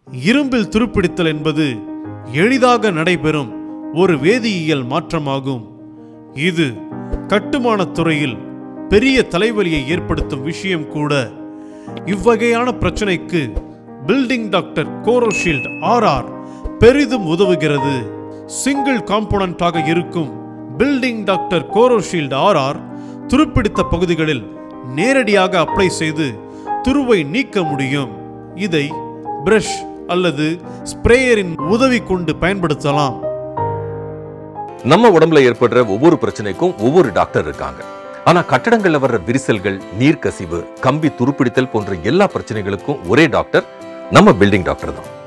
இரும்பில் துருப்பிடித்தல் என்பது எளிதாக நடைபெறும் ஒரு வேதியியல் மாற்றமாகும் இது கட்டுமானத் துறையில் பெரிய தலைவலியை ஏற்படுத்தும் விஷயம் கூட இவ்வகையான பிரச்சனைக்கு பில்டிங் டாக்டர் கோரோஷீல்ட் ஆர்ஆர் பெரிதும் உதவுகிறது சிங்கிள் காம்போனண்டாக இருக்கும் பில்டிங் டாக்டர் கோரோஷீல்ட் ஆர்ஆர் துருப்பிடித்த பகுதிகளில் நேரடியாக அப்ளை செய்து துருவை நீக்க முடியும் இதை பிரஷ் அல்லது ஸ்ப்ரேயரின் உதவி கொண்டு பயன்படுத்தலாம் நம்ம உடம்புல ஏற்படுற ஒவ்வொரு பிரச்சனைக்கும் ஒவ்வொரு டாக்டர் இருக்காங்க ஆனா கட்டடங்கள்ல வர்ற விரிசல்கள் நீர்க்கசிவு கம்பி துருப்பிடித்தல் போன்ற எல்லா பிரச்சனைகளுக்கும் ஒரே டாக்டர் நம்ம பில்டிங் டாக்டர் தான்